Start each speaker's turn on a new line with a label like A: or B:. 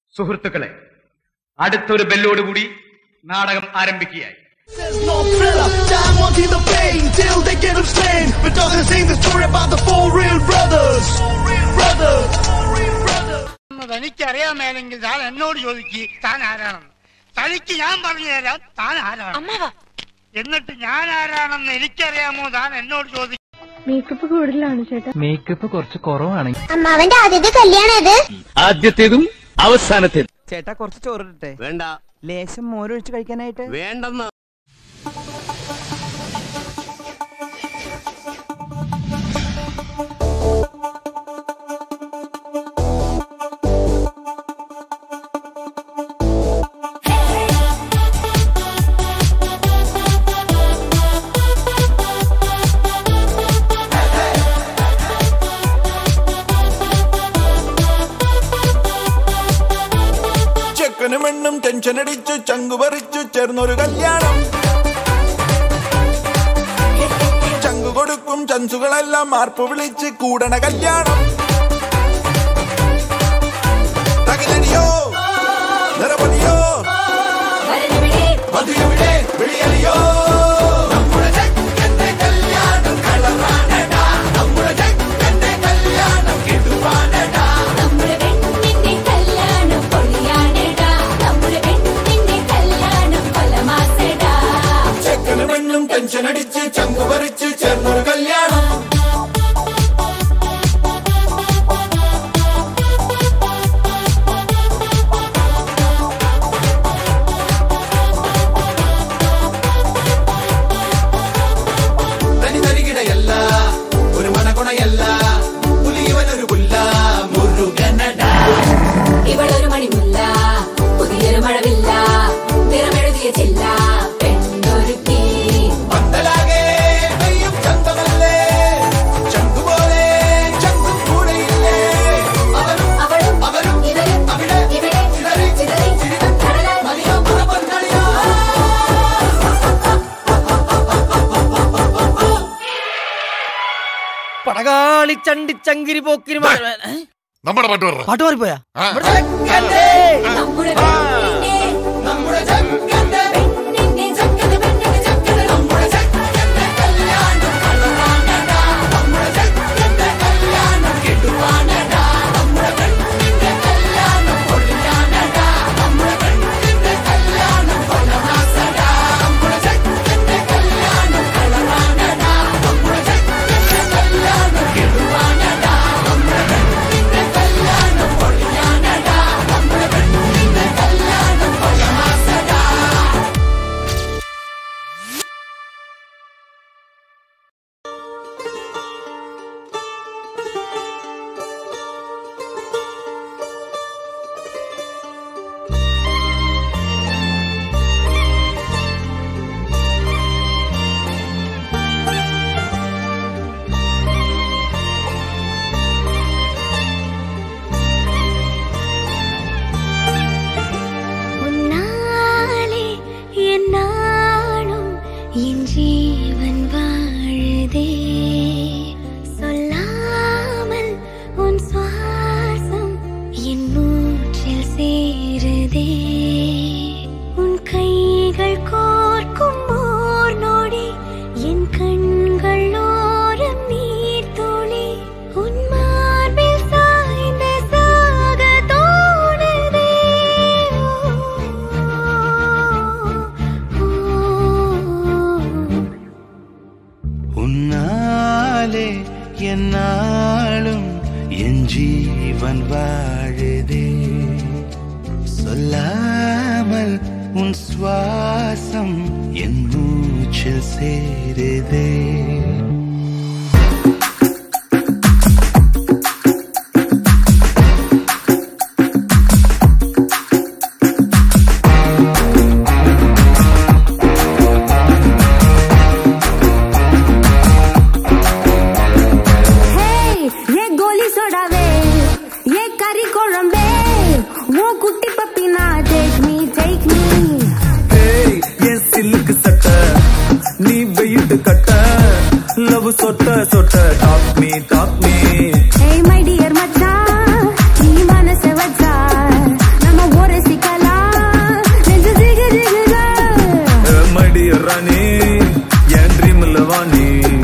A: സുഹൃത്തുക്കളെ അടുത്തൊരു ബെല്ലോടുകൂടി നാടകം ആരംഭിക്കുകയായി
B: There's no thriller, time wanting the pain till they get him slain. But doesn't sing the story about the four real brothers. Brothers.
C: തനിക്കറിയാൻ മേലെങ്കിൽ താൻ എന്നോട് ചോദിക്ക് താൻ ആരാണെന്ന് തനിക്ക് ഞാൻ പറഞ്ഞു തരാം താൻ ആരാണ് എന്നിട്ട് ഞാൻ ആരാണെന്ന് എനിക്കറിയാമോ താൻ എന്നോട് ചോദിക്കും
D: മേക്കപ്പ് കൂടുതലാണ് ചേട്ടാ
E: മേക്കപ്പ് കുറച്ച് കുറവാണ്
F: അമ്മാവന്റെ ആദ്യത്തെ കല്യാണം ഇത്
G: ആദ്യത്തേതും അവസാനത്തേതും
E: ചേട്ടാ കുറച്ച് ചോറിട്ടെ
H: വേണ്ട
E: ലേശം മോരൊഴിച്ച് കഴിക്കാനായിട്ട്
H: വേണ്ടെന്ന്
B: ചെക്കനും പെണ്ണും ടെൻഷൻ അടിച്ചു ചങ്കു പറിച്ചു ചേർന്നൊരു കല്യാണം ചങ്കു കൊടുക്കും ചൻസുകളെല്ലാം മാർപ്പ് വിളിച്ച് കൂടണ കല്യാണം തകിലടിയോ നിറപൊലിയോ മധുരവിടെ വിളിയലിയോ നമ്മുടെ ചെക്കന്റെ കല്യാണം കളറാണടാ നമ്മുടെ ചെക്കന്റെ കല്യാണം കിടുവാനടാ
F: നമ്മുടെ പെണ്ണിന്റെ കല്യാണം പൊളിയാണെടാ നമ്മുടെ പെണ്ണിന്റെ കല്യാണം കൊലമാസടാ
B: ചെക്കനും പെണ്ണും ടെൻഷൻ അടിച്ച് ചങ്കു പറിച്ച് ചേർന്നൊരു കല്യാണം തനി തരികിടയല്ല ഒരു മണകുണയല്ല പുലിയവനൊരു പുല്ല മുരുകനടാ
F: ഇവളൊരു മണിമുല്ല പുതിയൊരു മഴവില്ല നിറമെഴുതിയ ചില്ല പെണ്ണൊരുക്കി
B: പന്തലാകെ പെയ്യും ചന്തമല്ലേ ചങ്കുപോലെ ചങ്കും കൂടെയില്ലേ അവരും
F: അവളും
B: അവരും
F: ഇവരും
B: അവിടെ
F: ഇവിടെ
B: ചിതറി
F: ചിതറി
B: ചിരിതം
F: കടലാൽ
B: മതിയോ മണപന്തളിയോ
E: പടകാളി ചണ്ടി ചങ്കിരി പോക്കിരി
I: നമ്മുടെ പാട്ട് പറ
E: പാട്ട് മാറിപ്പോയാ
F: നമ്മുടെ പെണ്ണിന്റെ
B: നമ്മുടെ ചെക്കന്റെ
F: പെണ്ണിന്റെ ചക്കര പെണ്ണിന്റെ ചക്കര നമ്മുടെ
B: ചെക്കന്റെ കല്യാണം കളറാണടാ നമ്മുടെ ചെക്കന്റെ കല്യാണം കിടുവാനടാ നമ്മുടെ പെണ്ണിന്റെ കല്യാണം പൊളിയാനടാ നമ്മുടെ പെണ്ണിന്റെ കല്യാണം കൊലമാസടാ നമ്മുടെ ചെക്കന്റെ കല്യാണം കളറാണടാ നമ്മുടെ ചെക്കന്റെ കല്യാണം കിടുവാനടാ നമ്മുടെ പെണ്ണിന്റെ കല്യാണം പൊളിയാനടാ നമ്മുടെ പെണ്ണിന്റെ കല്യാണം കൊലമാസടാ
F: உன்னாலே என் நாளும் என் ஜீவன் வாழுதே சொல்லாமல் உன் சுவாசம் என் மூச்சில் சேருதே உன் கைகள் கோர்க்கும் ஓர் நொடி என் கண்கள் ஓரம் நீர் துளி உன் மார்பில் சாய்ந்த சாக தோணுதே
B: உன்னாலே என்னாலும் என் ஜீவன் வாழுதே சொல்லாமல் உன் சுவாசம் என் மூச்சில் சேருதே
D: ஏ கோலி சோடாவே ஏ கறி குழம்பே ஓ குட்டி பப்பினா டேக் மீ டேக் மீ
B: என் சில்லுக்கு சட்ட நீ வெயிட்டு கட்ட லவ் சொட்ட சொட்ட டாப் மீ டாப் மீ
D: ஏய் மை டியர் மச்சான் நீ மனச வச்சா நம்ம
B: ദീവാനേ